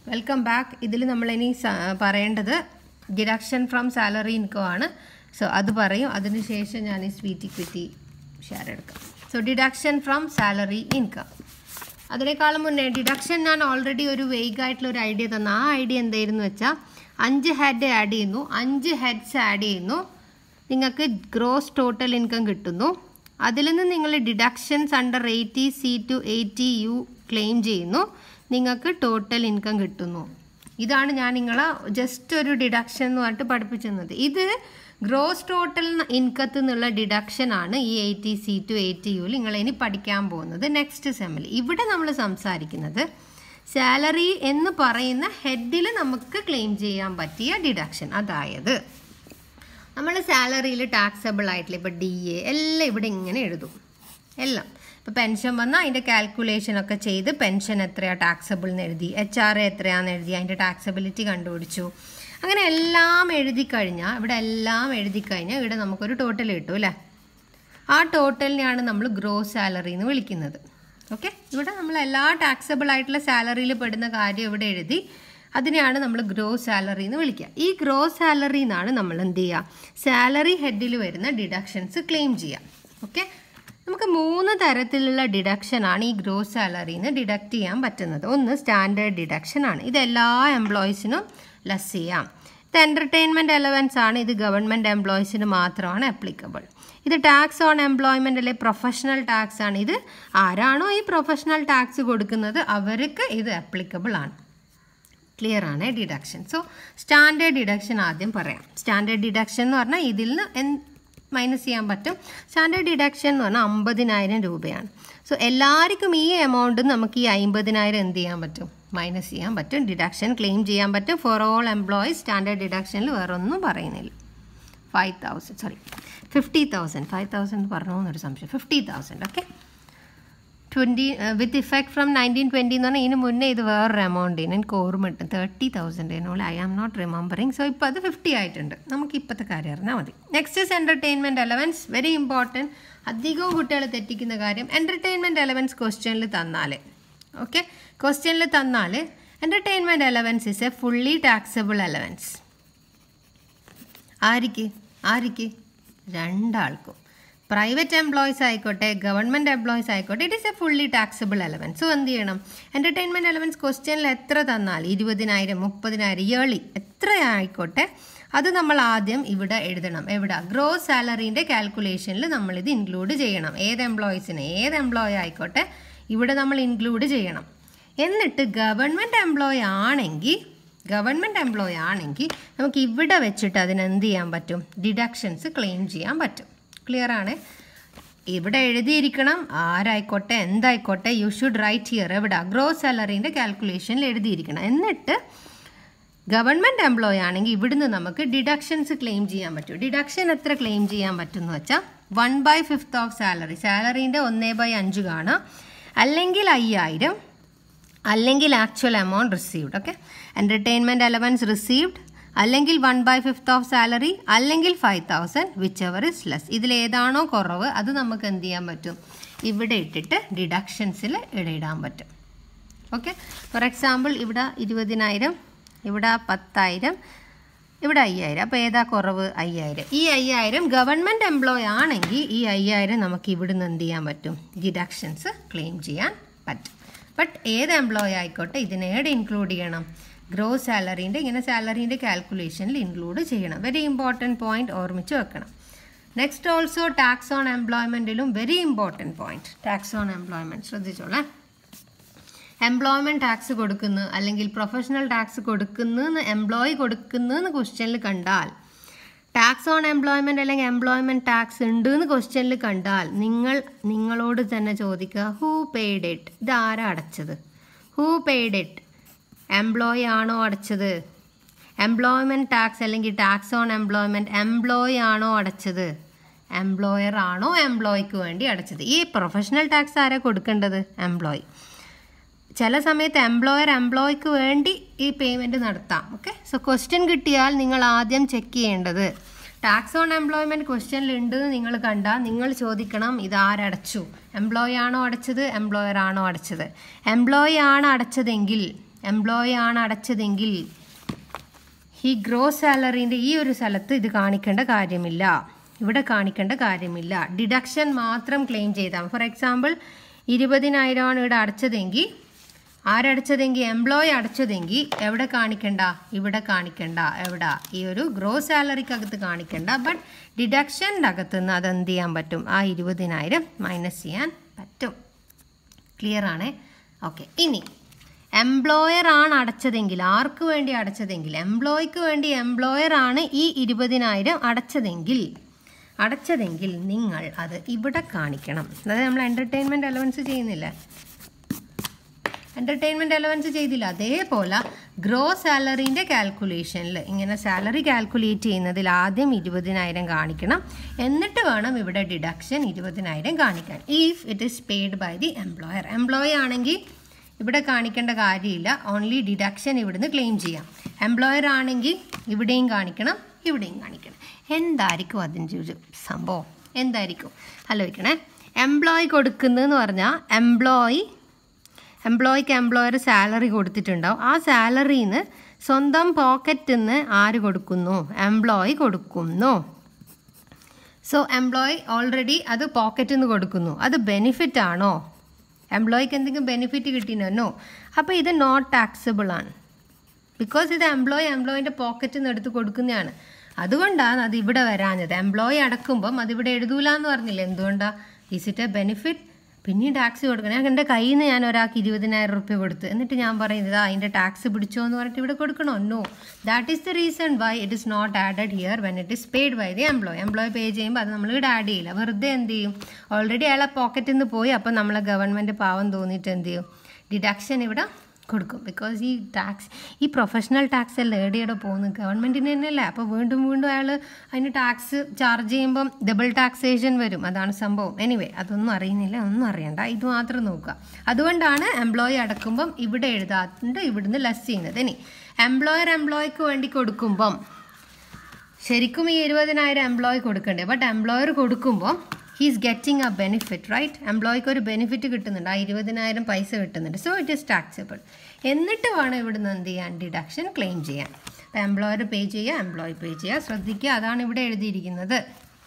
welcome back ഇതിൽ നമ്മളിനി സ- പറയേണ്ടത് ഡിഡക്ഷൻ ഫ്രം സാലറി ഇൻകം ആണ് സോ അത് പറയും അതിനുശേഷം ഞാൻ ഈ സ്വീറ്റ് ഇക്വിറ്റി ഷെയർ എടുക്കാം so deduction from salary income അതിനേക്കാളും മുന്നേ ഡിഡക്ഷൻ ഞാൻ ഓൾറെഡി ഒരു വെയ്ഗ് ആയിട്ടുള്ള ഒരു ഐഡിയ തന്ന ആ ഐഡിയ എന്തായിരുന്നു വെച്ചാൽ അഞ്ച് ഹെഡ് ആഡ് ചെയ്യുന്നു അഞ്ച് ഹെഡ്സ് ആഡ് ചെയ്യുന്നു നിങ്ങൾക്ക് ഗ്രോസ് ടോട്ടൽ ഇൻകം കിട്ടുന്നു അതിൽ നിന്ന് നിങ്ങൾ deductions under eighty C to eighty U claim ചെയ്യുന്നു നിങ്ങൾക്ക് ടോട്ടൽ ഇൻകം കിട്ടുന്നു ഇതാണ് ഞാൻ നിങ്ങളെ ജസ്റ്റ് ഒരു ഡിഡക്ഷൻ എന്ന് പറഞ്ഞിട്ട് പഠിപ്പിച്ചത് ഇത് ഗ്രോസ് ടോട്ടൽ ഇൻകത്തിൽ നിന്നുള്ള ഡിഡക്ഷൻ ആണ് ഈ എയ്റ്റി സി ടു എയ്റ്റി യുവിൽ നിങ്ങൾ ഇനി പഠിക്കാൻ പോകുന്നത് നെക്സ്റ്റ് സെമ്മിൽ ഇവിടെ നമ്മൾ സംസാരിക്കുന്നത് സാലറി എന്ന് പറയുന്ന ഹെഡിൽ നമുക്ക് ക്ലെയിം ചെയ്യാൻ പറ്റിയ ഡിഡക്ഷൻ അതായത് നമ്മൾ സാലറിയിൽ ടാക്സബിൾ ആയിട്ടുള്ള ഇപ്പോൾ ഡി എ എല്ലാം ഇവിടെ ഇങ്ങനെ എഴുതും എല്ലാം ഇപ്പോൾ പെൻഷൻ വന്നാൽ അതിൻ്റെ കാൽക്കുലേഷൻ ഒക്കെ ചെയ്ത് പെൻഷൻ എത്രയാണ് ടാക്സബിൾ എന്ന് എഴുതി എച്ച് ആർ എത്രയാണെന്ന് എഴുതി അതിൻ്റെ ടാക്സബിലിറ്റി കണ്ടുപിടിച്ചു അങ്ങനെ എല്ലാം എഴുതി കഴിഞ്ഞാൽ ഇവിടെ എല്ലാം എഴുതി കഴിഞ്ഞാൽ ഇവിടെ നമുക്കൊരു ടോട്ടൽ കിട്ടും അല്ലേ ആ ടോട്ടലിനെയാണ് നമ്മൾ ഗ്രോസ് സാലറി എന്ന് വിളിക്കുന്നത് ഓക്കെ ഇവിടെ നമ്മൾ എല്ലാ ടാക്സബിൾ ആയിട്ടുള്ള സാലറിയിൽ പെടുന്ന കാര്യം ഇവിടെ എഴുതി അതിനെയാണ് നമ്മൾ ഗ്രോസ് സാലറി എന്ന് വിളിക്കുക ഈ ഗ്രോസ് സാലറി എന്നാണ് നമ്മൾ എന്ത് ചെയ്യുക സാലറി ഹെഡിൽ വരുന്ന ഡിഡക്ഷൻസ് ക്ലെയിം ചെയ്യുക ഓക്കെ നമുക്ക് മൂന്ന് തരത്തിലുള്ള ഡിഡക്ഷനാണ് ഈ ഗ്രോസ് സാലറിയിൽ നിന്ന് ഡിഡക്റ്റ് ചെയ്യാൻ പറ്റുന്നത് ഒന്ന് സ്റ്റാൻഡേർഡ് ഡിഡക്ഷൻ ആണ് ഇത് എല്ലാ എംപ്ലോയീസിനും ലെസ് ചെയ്യാം ഇത് എൻ്റർടൈൻമെൻറ്റ് അലവൻസ് ആണ് ഇത് ഗവൺമെൻറ് എംപ്ലോയീസിന് മാത്രമാണ് അപ്ലിക്കബിൾ ഇത് ടാക്സ് ഓൺ എംപ്ലോയ്മെൻ്റ് അല്ലെ പ്രൊഫഷണൽ ടാക്സ് ആണ് ഇത് ആരാണോ ഈ പ്രൊഫഷണൽ ടാക്സ് കൊടുക്കുന്നത് അവർക്ക് ഇത് അപ്ലിക്കബിൾ ആണ് ക്ലിയർ ആണ് ഡിഡക്ഷൻ സോ സ്റ്റാൻഡേർഡ് ഡിഡക്ഷൻ ആദ്യം പറയാം സ്റ്റാൻഡേർഡ് ഡിഡക്ഷൻ എന്ന് പറഞ്ഞാൽ ഇതിൽ നിന്ന് എൻ മൈനസ് ചെയ്യാൻ പറ്റും സ്റ്റാൻഡേർഡ് ഡിഡക്ഷൻ എന്ന് പറഞ്ഞാൽ അമ്പതിനായിരം രൂപയാണ് സോ എല്ലാവർക്കും ഈ എമൗണ്ട് നമുക്ക് ഈ അമ്പതിനായിരം എന്ത് ചെയ്യാൻ പറ്റും മൈനസ് ചെയ്യാൻ പറ്റും ഡിഡക്ഷൻ ക്ലെയിം ചെയ്യാൻ പറ്റും ഫോർ ഓൾ എംപ്ലോയീസ് സ്റ്റാൻഡേർഡ് ഡിഡക്ഷനിൽ വേറെ ഒന്നും പറയുന്നില്ല five thousand sorry fifty thousand five thousand പറഞ്ഞോ എന്നൊരു സംശയം fifty thousand okay twenty with effect from nineteen twenty എന്ന് പറഞ്ഞാൽ ഇതിന് മുന്നേ ഇത് വേറൊരു എമൗണ്ട് എനിക്ക് ഓർമ്മ കിട്ടും തേർട്ടി തൗസൻഡിനോട് I am not remembering so ഇപ്പോൾ അത് ഫിഫ്റ്റി ആയിട്ടുണ്ട് നമുക്ക് ഇപ്പോഴത്തെ കാര്യം അറിഞ്ഞാൽ മതി next is entertainment allowance very important അധികവും കുട്ടികൾ തെറ്റിക്കുന്ന കാര്യം എൻ്റർടൈൻമെൻറ്റ് എലവൻസ് ക്വസ്റ്റ്യനിൽ തന്നാൽ ഓക്കെ ക്വസ്റ്റ്യനിൽ തന്നാൽ entertainment allowance is a fully taxable allowance ആർക്ക് ആർക്ക് രണ്ടാൾക്കും പ്രൈവറ്റ് എംപ്ലോയീസ് ആയിക്കോട്ടെ ഗവൺമെൻറ് എംപ്ലോയീസ് ആയിക്കോട്ടെ it is a fully taxable allowance so എന്ത് ചെയ്യണം എൻ്റർടൈൻമെൻറ്റ് എലവൻസ് ക്വസ്റ്റ്യനിൽ എത്ര തന്നാൽ ഇരുപതിനായിരം മുപ്പതിനായിരം ഇയേർലി എത്ര ആയിക്കോട്ടെ അത് നമ്മൾ ആദ്യം ഇവിടെ എഴുതണം എവിടെ ഗ്രോസ് സാലറീൻ്റെ കാൽക്കുലേഷനിൽ നമ്മളിത് ഇൻക്ലൂഡ് ചെയ്യണം ഏത് എംപ്ലോയീസിന് ഏത് എംപ്ലോയി ആയിക്കോട്ടെ ഇവിടെ നമ്മൾ ഇൻക്ലൂഡ് ചെയ്യണം എന്നിട്ട് ഗവൺമെൻറ് എംപ്ലോയി ആണെങ്കിൽ ഗവൺമെൻറ് എംപ്ലോയി ആണെങ്കിൽ നമുക്ക് ഇവിടെ വെച്ചിട്ട് അതിന് എന്ത് ചെയ്യാൻ പറ്റും ഡിഡക്ഷൻസ് ക്ലെയിം ചെയ്യാൻ പറ്റും ക്ലിയർ ആണ് ഇവിടെ എഴുതിയിരിക്കണം ആരായിക്കോട്ടെ എന്തായിക്കോട്ടെ യു ഷുഡ് റൈറ്റ് ഹിയർ എവിടെ ഗ്രോസ് സാലറീൻ്റെ കാൽക്കുലേഷനിൽ എഴുതിയിരിക്കണം എന്നിട്ട് ഗവൺമെൻറ് എംപ്ലോയി ആണെങ്കിൽ ഇവിടുന്ന് നമുക്ക് ഡിഡക്ഷൻസ് ക്ലെയിം ചെയ്യാൻ പറ്റും ഡിഡക്ഷൻ എത്ര ക്ലെയിം ചെയ്യാൻ പറ്റും എന്ന് വെച്ചാൽ one by fifth of salary സാലറീൻ്റെ ഒന്നേ ബൈ അഞ്ച് കാണാം അല്ലെങ്കിൽ അയ്യായിരം അല്ലെങ്കിൽ actual amount received okay entertainment allowance received അല്ലെങ്കിൽ one by fifth of salary അല്ലെങ്കിൽ five thousand whichever is less ഇതിലേതാണോ കുറവ് അത് നമുക്ക് എന്ത് ചെയ്യാൻ പറ്റും ഇവിടെ ഇട്ടിട്ട് ഡിഡക്ഷൻസിൽ ഇടയിടാൻ പറ്റും ഓക്കെ ഫോർ എക്സാമ്പിൾ ഇവിടെ ഇരുപതിനായിരം ഇവിടെ പത്തായിരം ഇവിടെ അയ്യായിരം അപ്പോൾ ഏതാ കുറവ് അയ്യായിരം ഈ അയ്യായിരം ഗവൺമെൻറ് എംപ്ലോയി ആണെങ്കിൽ ഈ അയ്യായിരം നമുക്ക് ഇവിടുന്ന് എന്ത് ചെയ്യാൻ പറ്റും ഡിഡക്ഷൻസ് ക്ലെയിം ചെയ്യാൻ പറ്റും ബട്ട് ഏത് എംപ്ലോയി ആയിക്കോട്ടെ ഇതിനേടെ ഇൻക്ലൂഡ് ചെയ്യണം ഗ്രോസ് സാലറീൻ്റെ ഇങ്ങനെ സാലറീൻ്റെ കാൽക്കുലേഷനിൽ ഇൻക്ലൂഡ് ചെയ്യണം വെരി ഇമ്പോർട്ടൻറ്റ് പോയിന്റ് ഓർമ്മിച്ച് വെക്കണം നെക്സ്റ്റ് ഓൾസോ ടാക്സ് ഓൺ എംപ്ലോയ്മെൻറ്റിലും very important point tax on employment ശ്രദ്ധിച്ചോളേ എംപ്ലോയ്മെൻറ്റ് ടാക്സ് കൊടുക്കുന്നു അല്ലെങ്കിൽ പ്രൊഫഷണൽ ടാക്സ് കൊടുക്കുന്നു എംപ്ലോയി കൊടുക്കുന്നു ക്വസ്റ്റ്യനിൽ കണ്ടാൽ ടാക്സ് ഓൺ എംപ്ലോയ്മെൻറ്റ് അല്ലെങ്കിൽ എംപ്ലോയ്മെൻറ്റ് ടാക്സ് ഉണ്ട് എന്ന് ക്വസ്റ്റ്യനിൽ കണ്ടാൽ നിങ്ങൾ നിങ്ങളോട് തന്നെ ചോദിക്കുക ഹൂ പെയ്ഡ് ഇറ്റ് ഇത് ആരാ അടച്ചത് ഹൂ പെയ്ഡ് ഇറ്റ് എംപ്ലോയി ആണോ അടച്ചത് എംപ്ലോയ്മെൻറ്റ് ടാക്സ് അല്ലെങ്കിൽ ടാക്സ് ഓൺ എംപ്ലോയ്മെൻറ്റ് എംപ്ലോയി ആണോ അടച്ചത് എംപ്ലോയർ ആണോ എംപ്ലോയിക്ക് വേണ്ടി അടച്ചത് ഈ പ്രൊഫഷണൽ ടാക്സ് ആരാ കൊടുക്കേണ്ടത് എംപ്ലോയി ചില സമയത്ത് എംപ്ലോയർ എംപ്ലോയിക്ക് വേണ്ടി ഈ പേയ്മെൻറ്റ് നടത്താം ഓക്കെ സോ ക്വസ്റ്റ്യൻ കിട്ടിയാൽ നിങ്ങൾ ആദ്യം ചെക്ക് ചെയ്യേണ്ടത് ടാക്സ് ഓൺ എംപ്ലോയ്മെൻറ്റ് ക്വസ്റ്റ്യനിൽ ഉണ്ട് എന്ന് നിങ്ങൾ കണ്ടാൽ നിങ്ങൾ ചോദിക്കണം ഇത് ആരടച്ചു എംപ്ലോയി ആണോ അടച്ചത് എംപ്ലോയർ ആണോ അടച്ചത് എംപ്ലോയി ആണ് അടച്ചതെങ്കിൽ എംപ്ലോയി ആണ് അടച്ചതെങ്കിൽ ഈ ഗ്രോസ് സാലറീൻ്റെ ഈ ഒരു സ്ഥലത്ത് ഇത് കാണിക്കേണ്ട കാര്യമില്ല ഇവിടെ കാണിക്കേണ്ട കാര്യമില്ല ഡിഡക്ഷൻ മാത്രം ക്ലെയിം ചെയ്താൽ ഫോർ എക്സാമ്പിൾ ഇരുപതിനായിരമാണ് ഇവിടെ അടച്ചതെങ്കിൽ ആരടച്ചതെങ്കിൽ എംപ്ലോയി അടച്ചതെങ്കിൽ എവിടെ കാണിക്കണ്ട ഇവിടെ കാണിക്കണ്ട എവിടെ ഈ ഒരു ഗ്രോസ് സാലറിക്കകത്ത് കാണിക്കണ്ട ബട്ട് ഡിഡക്ഷൻ്റെ അകത്ത് നിന്ന് അത് എന്ത് ചെയ്യാൻ പറ്റും ആ ഇരുപതിനായിരം മൈനസ് ചെയ്യാൻ പറ്റും ക്ലിയർ ആണേ ഓക്കെ ഇനി എംപ്ലോയർ ആണ് അടച്ചതെങ്കിൽ ആർക്ക് വേണ്ടി അടച്ചതെങ്കിൽ എംപ്ലോയിക്ക് വേണ്ടി എംപ്ലോയർ ആണ് ഈ ഇരുപതിനായിരം അടച്ചതെങ്കിൽ അടച്ചതെങ്കിൽ നിങ്ങൾ അത് ഇവിടെ കാണിക്കണം അതായത് നമ്മൾ എൻ്റർടൈൻമെൻറ്റ് അലവൻസ് ചെയ്യുന്നില്ല എൻ്റർടൈൻമെൻറ്റ് അലവൻസ് ചെയ്തില്ല അതേപോലെ ഗ്രോ സാലറീൻ്റെ കാൽക്കുലേഷനിൽ ഇങ്ങനെ സാലറി കാൽക്കുലേറ്റ് ചെയ്യുന്നതിൽ ആദ്യം ഇരുപതിനായിരം കാണിക്കണം എന്നിട്ട് വേണം ഇവിടെ ഡിഡക്ഷൻ ഇരുപതിനായിരം കാണിക്കാൻ if it is paid by the employer employee ആണെങ്കിൽ ഇവിടെ കാണിക്കേണ്ട കാര്യമില്ല ഓൺലി ഡിഡക്ഷൻ ഇവിടുന്ന് ക്ലെയിം ചെയ്യാം എംപ്ലോയർ ആണെങ്കിൽ ഇവിടെയും കാണിക്കണം ഇവിടെയും കാണിക്കണം എന്തായിരിക്കും അതിൻ്റെ ഒരു സംഭവം എന്തായിരിക്കും ആലോചിക്കണേ എംപ്ലോയി കൊടുക്കുന്നതെന്ന് പറഞ്ഞാൽ എംപ്ലോയി എംപ്ലോയിക്ക് എംപ്ലോയർ സാലറി കൊടുത്തിട്ടുണ്ടാവും ആ സാലറിയിൽ നിന്ന് സ്വന്തം പോക്കറ്റിൽ നിന്ന് ആര് കൊടുക്കുന്നു എംപ്ലോയി കൊടുക്കുന്നു സോ എംപ്ലോയി ഓൾറെഡി അത് പോക്കറ്റിൽ നിന്ന് കൊടുക്കുന്നു അത് ബെനിഫിറ്റ് ആണോ എംപ്ലോയിക്ക് എന്തെങ്കിലും ബെനിഫിറ്റ് കിട്ടിനോ അപ്പോൾ ഇത് നോട്ട് ടാക്സബിൾ ആണ് ബിക്കോസ് ഇത് എംപ്ലോയി എംപ്ലോയിൻ്റെ പോക്കറ്റിൽ നിന്ന് എടുത്ത് കൊടുക്കുന്നതാണ് അതുകൊണ്ടാണ് അത് ഇവിടെ വരാഞ്ഞത് എംപ്ലോയി അടക്കുമ്പം അതിവിടെ എഴുതൂല എന്ന് പറഞ്ഞില്ല എന്തുകൊണ്ടാണ് ഈസ് ഇറ്റ് എ ബെനിഫിറ്റ് പിന്നെയും ടാക്സ് കൊടുക്കണം ഞാൻ എൻ്റെ കയ്യിൽ നിന്ന് ഞാൻ ഒരാൾക്ക് ഇരുപതിനായിരം റുപ്യ കൊടുത്ത് എന്നിട്ട് ഞാൻ പറയുന്നത് അതിൻ്റെ ടാക്സ് പിടിച്ചോ എന്ന് പറഞ്ഞിട്ട് ഇവിടെ കൊടുക്കണോ no that is the reason why it is not added here when it is paid by the employee employee pay ചെയ്യുമ്പോൾ അത് നമ്മൾ ഇവിടെ ആഡ് ചെയ്യില്ല വെറുതെ എന്ത് ചെയ്യും ഓൾറെഡി അയാളെ പോക്കറ്റിൽ നിന്ന് പോയി അപ്പോൾ നമ്മളെ ഗവൺമെൻറ് പാവം തോന്നിയിട്ട് എന്ത് ചെയ്യും ഡിഡക്ഷൻ ഇവിടെ കൊടുക്കും ബിക്കോസ് ഈ ടാക്സ് ഈ പ്രൊഫഷണൽ ടാക്സ് എല്ലാം ഏടിയുടെ പോകുന്നത് ഗവൺമെൻറ്റിന് തന്നെയല്ലേ അപ്പോൾ വീണ്ടും വീണ്ടും അയാൾ അതിന് ടാക്സ് ചാർജ് ചെയ്യുമ്പം ഡബിൾ ടാക്സേഷൻ വരും അതാണ് സംഭവം എനിവേ അതൊന്നും അറിയുന്നില്ല ഒന്നും അറിയണ്ട ഇത് മാത്രം നോക്കുക അതുകൊണ്ടാണ് എംപ്ലോയി അടക്കുമ്പം ഇവിടെ എഴുതാറുണ്ട് ഇവിടുന്ന് ലെസ് ചെയ്യുന്നത് ഇനി എംപ്ലോയർ എംപ്ലോയിക്ക് വേണ്ടി കൊടുക്കുമ്പം ശരിക്കും ഈ ഇരുപതിനായിരം എംപ്ലോയി കൊടുക്കണ്ടേ ബട്ട് എംപ്ലോയർ കൊടുക്കുമ്പോൾ he's getting a benefit right എംപ്ലോയിക്ക് ഒരു ബെനിഫിറ്റ് കിട്ടുന്നുണ്ട് ആ ഇരുപതിനായിരം പൈസ കിട്ടുന്നുണ്ട് സോ ഇറ്റ് ഇസ് ടാക്സബിൾ എന്നിട്ട് വേണം ഇവിടുന്ന് എന്ത് ചെയ്യാൻ ഡിഡക്ഷൻ ക്ലെയിം ചെയ്യാൻ അപ്പോൾ എംപ്ലോയർ പേ ചെയ്യുക എംപ്ലോയി പേ ചെയ്യുക ശ്രദ്ധിക്കുക അതാണ് ഇവിടെ എഴുതിയിരിക്കുന്നത്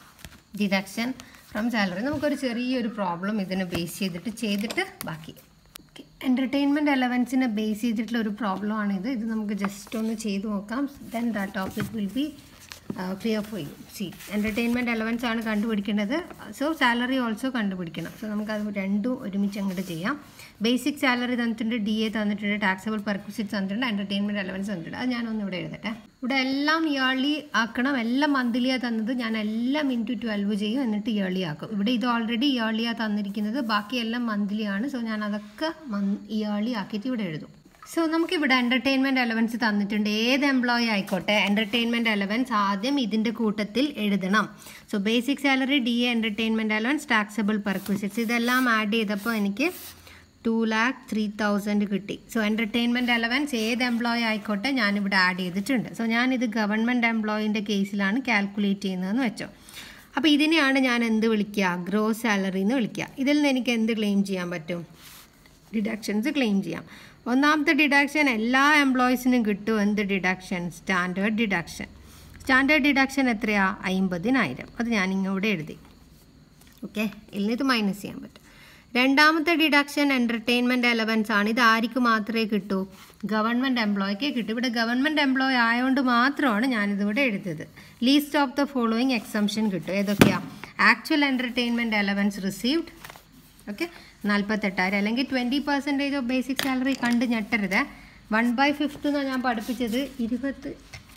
ഡിഡക്ഷൻ ഫ്രം സാലറി നമുക്കൊരു ചെറിയൊരു പ്രോബ്ലം ഇതിനെ ബേസ് ചെയ്തിട്ട് ചെയ്തിട്ട് ബാക്കി എൻ്റർടൈൻമെൻറ്റ് അലവൻസിനെ ബേസ് ചെയ്തിട്ടുള്ള ഒരു പ്രോബ്ലമാണ് ഇത് ഇത് നമുക്ക് ജസ്റ്റ് ഒന്ന് ചെയ്ത് നോക്കാം then the topic will be clear for you see entertainment allowance ആണ് കണ്ടുപിടിക്കേണ്ടത് സോ സാലറി ഓൾസോ കണ്ടുപിടിക്കണം സോ നമുക്കത് രണ്ടും ഒരുമിച്ച് അങ്ങോട്ട് ചെയ്യാം ബേസിക് സാലറി തന്നിട്ടുണ്ട് ഡി എ തന്നിട്ടുണ്ട് ടാക്സബിൾ പെർക്വിസിറ്റ് തന്നിട്ടുണ്ട് എൻ്റർടൈൻമെൻറ്റ് അലവൻസ് തന്നിട്ടുണ്ട് അത് ഞാനൊന്ന് ഇവിടെ എഴുതട്ടെ ഇവിടെ എല്ലാം ഇയർലി ആക്കണം എല്ലാം മന്ത്ലിയാണ് തന്നത് ഞാൻ എല്ലാം ഇൻറ്റു ട്വൽവ് ചെയ്യും എന്നിട്ട് ഇയർലി ആക്കും ഇവിടെ ഇത് ഓൾറെഡി ഇയർലിയാണ് തന്നിരിക്കുന്നത് ബാക്കിയെല്ലാം മന്ത്ലി ആണ് സോ ഞാൻ അതൊക്കെ ഇയർലി ആക്കിയിട്ട് ഇവിടെ എഴുതും സോ നമുക്കിവിടെ എൻ്റർടൈൻമെൻറ്റ് അലവൻസ് തന്നിട്ടുണ്ട് ഏത് എംപ്ലോയി ആയിക്കോട്ടെ എൻ്റർടൈൻമെൻറ്റ് അലവൻസ് ആദ്യം ഇതിൻ്റെ കൂട്ടത്തിൽ എഴുതണം so basic salary D A entertainment allowance taxable perquisites ഇതെല്ലാം ആഡ് ചെയ്തപ്പോൾ എനിക്ക് ടു ലാക്ക് ത്രീ തൗസൻഡ് കിട്ടി സോ എൻ്റർടൈൻമെൻറ്റ് അലവൻസ് ഏത് എംപ്ലോയി ആയിക്കോട്ടെ ഞാനിവിടെ ആഡ് ചെയ്തിട്ടുണ്ട് സോ ഞാനിത് ഗവൺമെൻറ് എംപ്ലോയിൻ്റെ കേസിലാണ് കാൽക്കുലേറ്റ് ചെയ്യുന്നതെന്ന് വെച്ചോ അപ്പോൾ ഇതിനെയാണ് ഞാൻ എന്ത് വിളിക്കുക ഗ്രോസ് സാലറി എന്ന് വിളിക്കുക ഇതിൽ നിന്ന് എനിക്ക് എന്ത് ക്ലെയിം ചെയ്യാൻ പറ്റും ഡിഡക്ഷൻസ് ക്ലെയിം ചെയ്യാം ഒന്നാമത്തെ ഡിഡക്ഷൻ എല്ലാ എംപ്ലോയീസിനും കിട്ടും എന്ത് deduction standard deduction standard deduction എത്രയാ അമ്പതിനായിരം അത് ഞാൻ ഇങ്ങോട്ട് എഴുതി ഓക്കെ ഇതിൽ ഇത് മൈനസ് ചെയ്യാൻ പറ്റും രണ്ടാമത്തെ ഡിഡക്ഷൻ എൻ്റർടൈൻമെൻറ്റ് അലവൻസ് ആണ് ഇത് ആർക്ക് മാത്രമേ കിട്ടൂ ഗവൺമെൻറ് എംപ്ലോയിക്ക് കിട്ടും ഇവിടെ ഗവൺമെൻറ് എംപ്ലോയി ആയതുകൊണ്ട് മാത്രമാണ് ഞാനിതിവിടെ എഴുതിയത് least of the following exemption കിട്ടും ഏതൊക്കെയാണ് actual entertainment allowance received okay നാൽപ്പത്തെട്ടായിരം അല്ലെങ്കിൽ twenty percentage of basic salary കണ്ട് ഞെട്ടരുത് വൺ ബൈ ഫിഫ്ത്ത് എന്നാണ് ഞാൻ പഠിപ്പിച്ചത് ഇരുപത്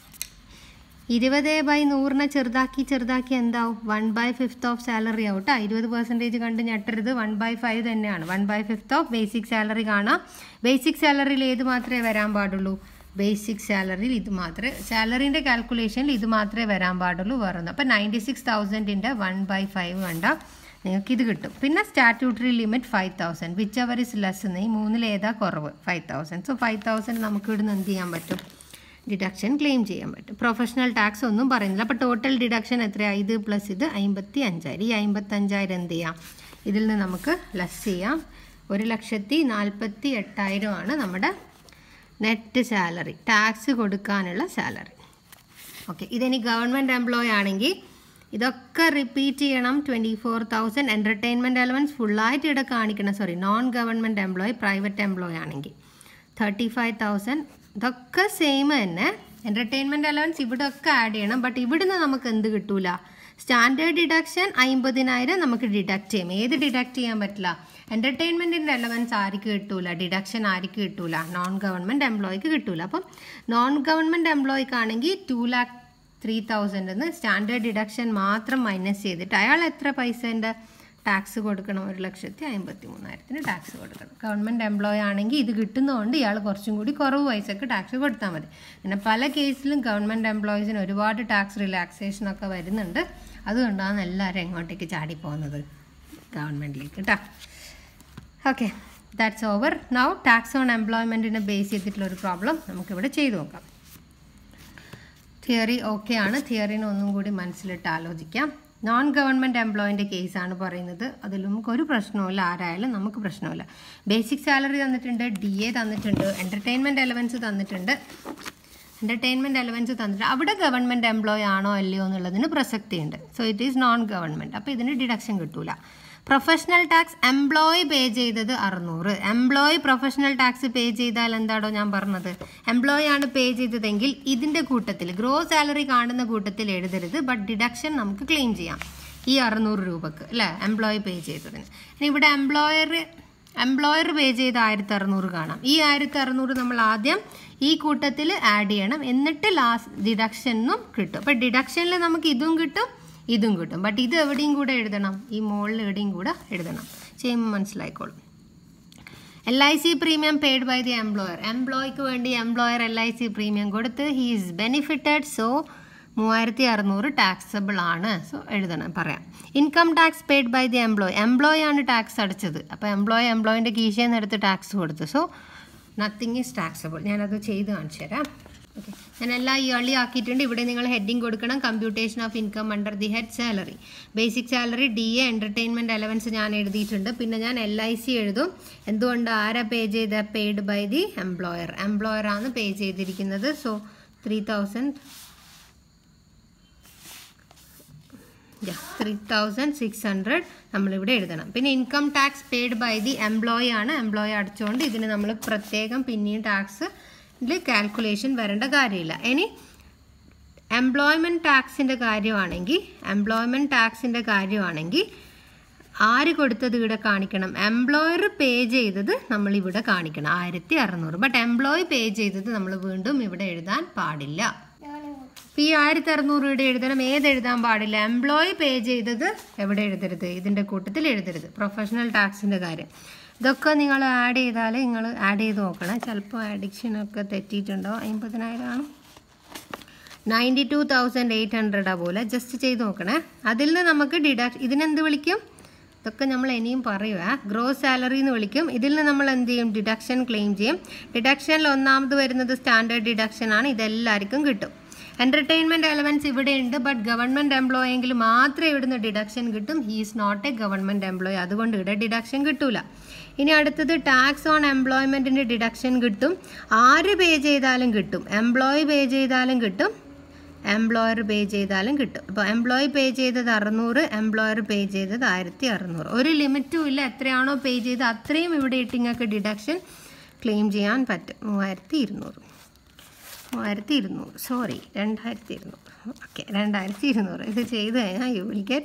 ഇരുപത് ബൈ നൂറിനെ ചെറുതാക്കി ചെറുതാക്കി എന്താവും one by fifth of salary ആവട്ടെ ഇരുപത് പെർസെൻറ്റേജ് കണ്ട് ഞെട്ടരുത് വൺ ബൈ ഫൈവ് തന്നെയാണ് one by fifth of basic salary കാണാം ബേസിക് സാലറിയിൽ ഏത് മാത്രമേ വരാൻ പാടുള്ളൂ ബേസിക് സാലറിയിൽ ഇത് മാത്രമേ സാലറീൻ്റെ കാൽക്കുലേഷനിൽ ഇത് മാത്രമേ വരാൻ പാടുള്ളൂ വേറെ ഒന്നും അപ്പോൾ നയൻറ്റി സിക്സ് തൗസൻഡിൻ്റെ വൺ ബൈ ഫൈവ് കണ്ട നിങ്ങൾക്ക് ഇത് കിട്ടും പിന്നെ statutory limit five thousand whichever is less എന്ന് ഈ മൂന്നിൽ ഏതാ കുറവ് five thousand so five thousand നമുക്ക് ഇവിടുന്ന് എന്ത് ചെയ്യാൻ പറ്റും ഡിഡക്ഷൻ ക്ലെയിം ചെയ്യാൻ പറ്റും പ്രൊഫഷണൽ ടാക്സ് ഒന്നും പറയുന്നില്ല അപ്പോൾ ടോട്ടൽ ഡിഡക്ഷൻ എത്രയാണ് ഇത് പ്ലസ് ഇത് അമ്പത്തി അഞ്ചായിരം ഈ അമ്പത്തഞ്ചായിരം എന്ത് ചെയ്യാം ഇതിൽ നിന്ന് നമുക്ക് ലെസ് ചെയ്യാം ഒരു ലക്ഷത്തി നാൽപ്പത്തി എട്ടായിരമാണ് നമ്മുടെ നെറ്റ് സാലറി ടാക്സ് കൊടുക്കാനുള്ള സാലറി ഓക്കെ ഇതിനി ഗവൺമെൻറ് എംപ്ലോയി ആണെങ്കിൽ ഇതൊക്കെ റിപ്പീറ്റ് ചെയ്യണം twenty four thousand entertainment allowance ഫുള്ളായിട്ട് ഇവിടെ കാണിക്കണം sorry non government employee private employee ആണെങ്കിൽ തേർട്ടി ഫൈവ് തൗസൻഡ് ഇതൊക്കെ സെയിം തന്നെ എൻ്റർടൈൻമെൻറ്റ് അലവൻസ് ഇവിടെ ഒക്കെ ആഡ് ചെയ്യണം ബട്ട് ഇവിടുന്ന് നമുക്ക് എന്ത് കിട്ടൂല സ്റ്റാൻഡേർഡ് ഡിഡക്ഷൻ അമ്പതിനായിരം നമുക്ക് ഡിഡക്റ്റ് ചെയ്യാം ഏത് ഡിഡക്റ്റ് ചെയ്യാൻ പറ്റില്ല എൻ്റർടൈൻമെൻറ്റിൻ്റെ അലവൻസ് ആർക്ക് കിട്ടൂല ഡിഡക്ഷൻ ആർക്ക് കിട്ടൂല നോൺ ഗവൺമെൻറ് എംപ്ലോയിക്ക് കിട്ടൂല അപ്പം നോൺ ഗവൺമെൻറ് എംപ്ലോയിക്കാണെങ്കിൽ ടു ലാക്ക് ത്രീ തൗസൻഡ് എന്ന് സ്റ്റാൻഡേർഡ് ഡിഡക്ഷൻ മാത്രം മൈനസ് ചെയ്തിട്ട് അയാൾ എത്ര പൈസേൻ്റെ ടാക്സ് കൊടുക്കണം ഒരു ലക്ഷത്തി അമ്പത്തി മൂന്നായിരത്തിന് ടാക്സ് കൊടുക്കണം ഗവൺമെൻറ് എംപ്ലോയി ആണെങ്കിൽ ഇത് കിട്ടുന്നതുകൊണ്ട് ഇയാൾ കുറച്ചും കൂടി കുറവ് പൈസക്ക് ടാക്സ് കൊടുത്താൽ മതി പിന്നെ പല കേസിലും ഗവൺമെൻറ് എംപ്ലോയീസിന് ഒരുപാട് ടാക്സ് റിലാക്സേഷൻ ഒക്കെ വരുന്നുണ്ട് അതുകൊണ്ടാണ് എല്ലാവരും എങ്ങോട്ടേക്ക് ചാടി പോകുന്നത് ഗവൺമെൻറ്റിലേക്ക് കേട്ടോ okay that's over now tax on എംപ്ലോയ്മെൻറ്റിനെ ബേസ് ചെയ്തിട്ടുള്ള ഒരു പ്രോബ്ലം നമുക്കിവിടെ ചെയ്തു നോക്കാം തിയറി ഓക്കെ ആണ് തിയറിനെ ഒന്നും കൂടി മനസ്സിലിട്ട് ആലോചിക്കാം നോൺ ഗവൺമെൻറ് എംപ്ലോയിൻ്റെ കേസാണ് പറയുന്നത് അതിൽ നമുക്ക് ഒരു പ്രശ്നവുമില്ല ആരായാലും നമുക്ക് പ്രശ്നമില്ല ബേസിക് സാലറി തന്നിട്ടുണ്ട് ഡി എ തന്നിട്ടുണ്ട് എൻ്റർടൈൻമെൻറ്റ് അലവൻസ് തന്നിട്ടുണ്ട് എൻ്റർടൈൻമെൻറ്റ് അലവൻസ് തന്നിട്ട് അവിടെ ഗവൺമെൻറ് എംപ്ലോയി ആണോ അല്ലയോ എന്നുള്ളതിന് പ്രസക്തിയുണ്ട് so it is non government അപ്പോൾ ഇതിന് ഡിഡക്ഷൻ കിട്ടൂല പ്രൊഫഷണൽ ടാക്സ് എംപ്ലോയി പേ ചെയ്തത് അറുന്നൂറ് എംപ്ലോയി പ്രൊഫഷണൽ ടാക്സ് പേ ചെയ്താൽ എന്താടോ ഞാൻ പറഞ്ഞത് എംപ്ലോയി ആണ് പേ ചെയ്തതെങ്കിൽ ഇതിൻ്റെ കൂട്ടത്തിൽ ഗ്രോസ് സാലറി കാണുന്ന കൂട്ടത്തിൽ എഴുതരുത് ബട്ട് ഡിഡക്ഷൻ നമുക്ക് ക്ലെയിം ചെയ്യാം ഈ അറുന്നൂറ് രൂപക്ക് അല്ലേ എംപ്ലോയി പേ ചെയ്തതിന് ഇനി ഇവിടെ എംപ്ലോയർ എംപ്ലോയർ പേ ചെയ്ത ആയിരത്തി അറുന്നൂറ് കാണാം ഈ ആയിരത്തി അറുന്നൂറ് നമ്മൾ ആദ്യം ഈ കൂട്ടത്തിൽ ആഡ് ചെയ്യണം എന്നിട്ട് ലാസ്റ്റ് ഡിഡക്ഷനും കിട്ടും അപ്പം ഡിഡക്ഷനിൽ നമുക്ക് ഇതും കിട്ടും ഇതും കിട്ടും ബട്ട് ഇത് എവിടെയും കൂടെ എഴുതണം ഈ മുകളിൽ എവിടെയും കൂടെ എഴുതണം ചെയ്യുമ്പോൾ മനസ്സിലായിക്കോളും L I C premium paid by the employer എംപ്ലോയിക്ക് വേണ്ടി employer L I C premium കൊടുത്ത് ഹീ ഈസ് ബെനിഫിറ്റഡ് സോ മൂവായിരത്തി അറുന്നൂറ് ടാക്സബിൾ ആണ് സോ എഴുതണം പറയാം income tax paid by the employee employee ആണ് ടാക്സ് അടച്ചത് അപ്പോൾ എംപ്ലോയി എംപ്ലോയിൻ്റെ കീശയിൽ നിന്ന് എടുത്ത് ടാക്സ് കൊടുത്തു സോ നത്തിങ് ഈസ് ടാക്സബിൾ ഞാനത് ചെയ്ത് കാണിച്ചു തരാം ഓക്കെ ഞാൻ എല്ലാം ഇയർലി ആക്കിയിട്ടുണ്ട് ഇവിടെ നിങ്ങൾ ഹെഡിങ് കൊടുക്കണം computation of income under the head salary basic salary D A entertainment allowance ഞാൻ എഴുതിയിട്ടുണ്ട് പിന്നെ ഞാൻ എൽ ഐ സി എഴുതും എന്തുകൊണ്ട് ആരാ പേ ചെയ്ത paid by the employer employer ആണ് പേ ചെയ്തിരിക്കുന്നത് so three thousand three thousand six hundred നമ്മളിവിടെ എഴുതണം പിന്നെ income tax paid by the employee ആണ് എംപ്ലോയി അടച്ചുകൊണ്ട് ഇതിന് നമ്മൾ പ്രത്യേകം പിന്നെയും ടാക്സ് കാൽക്കുലേഷൻ വരേണ്ട കാര്യമില്ല ഇനി എംപ്ലോയ്മെൻറ്റ് ടാക്സിൻ്റെ കാര്യമാണെങ്കിൽ എംപ്ലോയ്മെൻറ്റ് ടാക്സിൻ്റെ കാര്യമാണെങ്കിൽ ആര് കൊടുത്തത് ഇവിടെ കാണിക്കണം എംപ്ലോയർ പേ ചെയ്തത് നമ്മൾ ഇവിടെ കാണിക്കണം ആയിരത്തി അറുന്നൂറ് ബട്ട് എംപ്ലോയി പേ ചെയ്തത് നമ്മൾ വീണ്ടും ഇവിടെ എഴുതാൻ പാടില്ല ഈ ആയിരത്തി അറുന്നൂറ് ഇവിടെ എഴുതണം ഏത് എഴുതാൻ പാടില്ല എംപ്ലോയി പേ ചെയ്തത് എവിടെ എഴുതരുത് ഇതിൻ്റെ കൂട്ടത്തിൽ എഴുതരുത് പ്രൊഫഷണൽ ടാക്സിൻ്റെ കാര്യം ഇതൊക്കെ നിങ്ങൾ ആഡ് ചെയ്താൽ നിങ്ങൾ ആഡ് ചെയ്ത് നോക്കണം ചിലപ്പോൾ അഡിക്ഷനൊക്കെ തെറ്റിയിട്ടുണ്ടോ അമ്പതിനായിരമാണ് നയൻറ്റി ടു തൗസൻഡ് എയ്റ്റ് ഹൺഡ്രഡാ പോലെ ജസ്റ്റ് ചെയ്ത് നോക്കണേ അതിൽ നിന്ന് നമുക്ക് ഡിഡക്ട് ഇതിനെന്ത് വിളിക്കും ഇതൊക്കെ നമ്മൾ ഇനിയും പറയുക ഗ്രോസ് സാലറി എന്ന് വിളിക്കും ഇതിൽ നിന്ന് നമ്മൾ എന്ത് ചെയ്യും ഡിഡക്ഷൻ ക്ലെയിം ചെയ്യും ഡിഡക്ഷനിൽ ഒന്നാമത് വരുന്നത് സ്റ്റാൻഡേർഡ് ഡിഡക്ഷൻ ആണ് ഇതെല്ലാവർക്കും കിട്ടും എൻ്റർടൈൻമെൻറ്റ് അലവൻസ് ഇവിടെ ഉണ്ട് ബട്ട് ഗവൺമെൻറ് എംപ്ലോയി എങ്കിൽ മാത്രമേ ഇവിടുന്ന് ഡിഡക്ഷൻ കിട്ടും he is not a government employee അതുകൊണ്ട് ഇവിടെ ഡിഡക്ഷൻ കിട്ടൂല ഇനി അടുത്തത് ടാക്സ് ഓൺ എംപ്ലോയ്മെൻറ്റിൻ്റെ ഡിഡക്ഷൻ കിട്ടും ആര് പേ ചെയ്താലും കിട്ടും എംപ്ലോയി പേ ചെയ്താലും കിട്ടും എംപ്ലോയർ പേ ചെയ്താലും കിട്ടും ഇപ്പോൾ എംപ്ലോയി പേ ചെയ്തത് അറുന്നൂറ് എംപ്ലോയർ പേ ചെയ്തത് ആയിരത്തി അറുന്നൂറ് ഒരു ലിമിറ്റും ഇല്ല എത്രയാണോ പേ ചെയ്ത് അത്രയും ഇവിടെ ഇട്ട് നിങ്ങൾക്ക് ഡിഡക്ഷൻ ക്ലെയിം ചെയ്യാൻ പറ്റും മൂവായിരത്തി ഇരുന്നൂറ് മൂവായിരത്തി ഇരുന്നൂറ് സോറി രണ്ടായിരത്തി ഇരുന്നൂറ് ഓക്കെ രണ്ടായിരത്തി ഇരുന്നൂറ് ഇത് ചെയ്ത് കഴിഞ്ഞാൽ യു വിൽ ഗെറ്റ്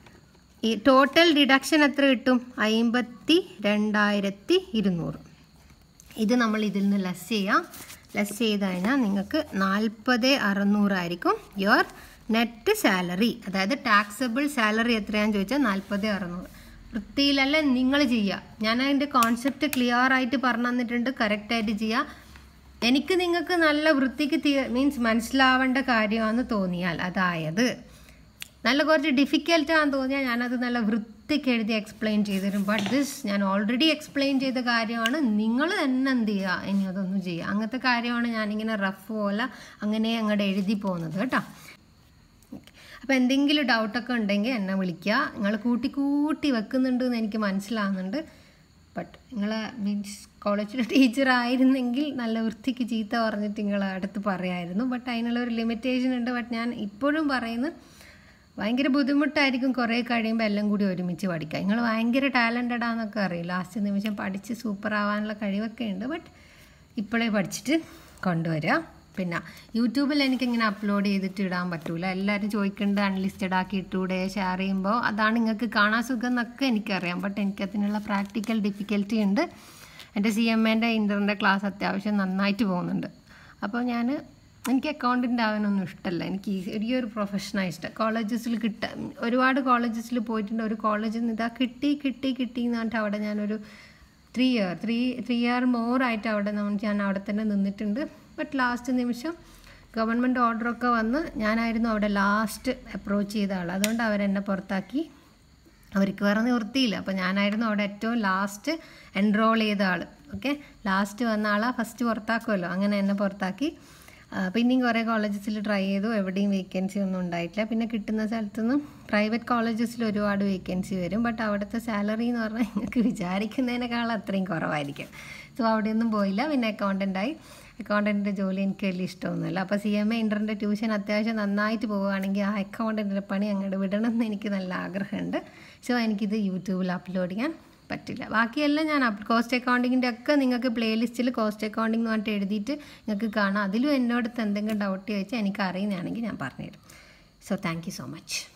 ഈ ടോട്ടൽ ഡിഡക്ഷൻ എത്ര കിട്ടും അമ്പത്തി രണ്ടായിരത്തി ഇരുന്നൂറ് ഇത് നമ്മൾ ഇതിൽ നിന്ന് ലെസ് ചെയ്യാം ലെസ് ചെയ്ത് കഴിഞ്ഞാൽ നിങ്ങൾക്ക് നാൽപ്പത് അറുന്നൂറായിരിക്കും യുവർ നെറ്റ് സാലറി അതായത് ടാക്സബിൾ സാലറി എത്രയാണെന്ന് ചോദിച്ചാൽ നാൽപ്പത് അറുന്നൂറ് വൃത്തിയിലല്ല നിങ്ങൾ ചെയ്യുക ഞാൻ അതിൻ്റെ കോൺസെപ്റ്റ് ക്ലിയർ ആയിട്ട് പറഞ്ഞു തന്നിട്ടുണ്ട് കറക്റ്റായിട്ട് ചെയ്യുക എനിക്ക് നിങ്ങൾക്ക് നല്ല വൃത്തിക്ക് മീൻസ് മനസ്സിലാവേണ്ട കാര്യമാണെന്ന് തോന്നിയാൽ അതായത് നല്ല കുറച്ച് ഡിഫിക്കൽട്ടാണെന്ന് തോന്നിയാൽ ഞാനത് നല്ല വൃത്തിക്ക് എഴുതി എക്സ്പ്ലെയിൻ ചെയ്തു തരും ബട്ട് ദിസ് ഞാൻ ഓൾറെഡി എക്സ്പ്ലെയിൻ ചെയ്ത കാര്യമാണ് നിങ്ങൾ തന്നെ എന്ത് ചെയ്യുക ഇനി അതൊന്നും ചെയ്യുക അങ്ങനത്തെ കാര്യമാണ് ഞാനിങ്ങനെ റഫ് പോലെ അങ്ങനെ അങ്ങോട്ട് എഴുതി പോകുന്നത് കേട്ടോ അപ്പോൾ എന്തെങ്കിലും ഡൗട്ടൊക്കെ ഉണ്ടെങ്കിൽ എന്നെ വിളിക്കുക നിങ്ങൾ കൂട്ടി കൂട്ടി വെക്കുന്നുണ്ട് എന്ന് എനിക്ക് മനസ്സിലാവുന്നുണ്ട് ബട്ട് നിങ്ങൾ മീൻസ് കോളേജിലെ ടീച്ചർ ആയിരുന്നെങ്കിൽ നല്ല വൃത്തിക്ക് ചീത്ത പറഞ്ഞിട്ട് നിങ്ങൾ അടുത്ത് പറയായിരുന്നു ബട്ട് അതിനുള്ള ഒരു ലിമിറ്റേഷൻ ഉണ്ട് ബട്ട് ഞാൻ ഇപ്പോഴും പറയുന്നു ഭയങ്കര ബുദ്ധിമുട്ടായിരിക്കും കുറേ കഴിയുമ്പോൾ എല്ലാം കൂടി ഒരുമിച്ച് പഠിക്കാൻ നിങ്ങൾ ഭയങ്കര ടാലൻറ്റഡ് ആണെന്നൊക്കെ അറിയും ലാസ്റ്റ് നിമിഷം പഠിച്ച് സൂപ്പർ ആവാനുള്ള കഴിവൊക്കെ ഉണ്ട് ബട്ട് ഇപ്പോഴേ പഠിച്ചിട്ട് കൊണ്ടുവരിക പിന്നെ യൂട്യൂബിൽ എനിക്കിങ്ങനെ അപ്ലോഡ് ചെയ്തിട്ട് ഇടാൻ പറ്റൂല എല്ലാവരും ചോദിക്കേണ്ടത് അൺലിസ്റ്റഡ് ആക്കി ഇട്ടൂടെ ഷെയർ ചെയ്യുമ്പോൾ അതാണ് നിങ്ങൾക്ക് കാണാൻ സുഖം എന്നൊക്കെ എനിക്കറിയാം ബട്ട് എനിക്കതിനുള്ള പ്രാക്ടിക്കൽ ഡിഫിക്കൽറ്റി ഉണ്ട് എൻ്റെ സി എം എൻ്റെ ഇൻ്ററിൻ്റെ ക്ലാസ് അത്യാവശ്യം നന്നായിട്ട് പോകുന്നുണ്ട് അപ്പോൾ ഞാൻ എനിക്ക് അക്കൗണ്ടൻ്റ് ആവാനൊന്നും ഇഷ്ടമല്ല എനിക്ക് ഈ ഒരു പ്രൊഫഷനാണ് ഇഷ്ടം കോളേജസിൽ കിട്ട ഒരുപാട് കോളേജസിൽ പോയിട്ടുണ്ട് ഒരു കോളേജിൽ നിന്ന് ഇതാ കിട്ടി കിട്ടി കിട്ടി എന്ന് പറഞ്ഞിട്ട് അവിടെ ഞാനൊരു three year three three year more ആയിട്ട് അവിടെ നമ്മൾ ഞാൻ അവിടെ തന്നെ നിന്നിട്ടുണ്ട് ബട്ട് ലാസ്റ്റ് നിമിഷം ഗവൺമെൻറ് ഓർഡറൊക്കെ വന്ന് ഞാനായിരുന്നു അവിടെ ലാസ്റ്റ് അപ്രോച്ച് ചെയ്ത ആൾ അതുകൊണ്ട് അവരെന്നെ പുറത്താക്കി അവർക്ക് വേറെ നിവൃത്തിയില്ല അപ്പോൾ ഞാനായിരുന്നു അവിടെ ഏറ്റവും ലാസ്റ്റ് എൻറോൾ ചെയ്ത ആൾ ഓക്കെ ലാസ്റ്റ് വന്ന ആളാ ഫസ്റ്റ് പുറത്താക്കുമല്ലോ അങ്ങനെ എന്നെ പുറത്താക്കി ആ, പിന്നെയും കുറേ കോളേജസിൽ ട്രൈ ചെയ്തു എവിടെയും വേക്കൻസി ഒന്നും ഉണ്ടായിട്ടില്ല പിന്നെ കിട്ടുന്ന സ്ഥലത്തുനിന്നും പ്രൈവറ്റ് കോളേജസിൽ ഒരുപാട് വേക്കൻസി വരും ബട്ട് അവിടുത്തെ സാലറി എന്ന് പറഞ്ഞാൽ നിങ്ങൾക്ക് വിചാരിക്കുന്നതിനേക്കാൾ അത്രയും കുറവായിരിക്കും സോ അവിടെയൊന്നും പോയില്ല പിന്നെ അക്കൗണ്ടൻ്റായി അക്കൗണ്ടൻറ്റിൻ്റെ ജോലി എനിക്ക് വലിയ ഇഷ്ടമൊന്നുമില്ല അപ്പോൾ സി എം എ ഇൻ്ററിൻ്റെ ട്യൂഷൻ അത്യാവശ്യം നന്നായിട്ട് പോവുകയാണെങ്കിൽ ആ അക്കൗണ്ടൻറ്റിൻ്റെ പണി അങ്ങോട്ട് വിടണം എന്ന് എനിക്ക് നല്ല ആഗ്രഹമുണ്ട് സോ എനിക്കിത് യൂട്യൂബിൽ അപ്ലോഡ് ചെയ്യാൻ പറ്റില്ല ബാക്കിയെല്ലാം ഞാൻ കോസ്റ്റ് അക്കൗണ്ടിങ്ങിൻ്റെ ഒക്കെ നിങ്ങൾക്ക് പ്ലേലിസ്റ്റിൽ കോസ്റ്റ് അക്കൗണ്ടിങ് എന്ന് പറഞ്ഞിട്ട് എഴുതിയിട്ട് നിങ്ങൾക്ക് കാണാം അതിലും എന്നോടത്ത് എന്തെങ്കിലും ഡൗട്ട് ചോദിച്ചാൽ എനിക്ക് അറിയുന്നതാണെങ്കിൽ ഞാൻ പറഞ്ഞുതരും so thank you so much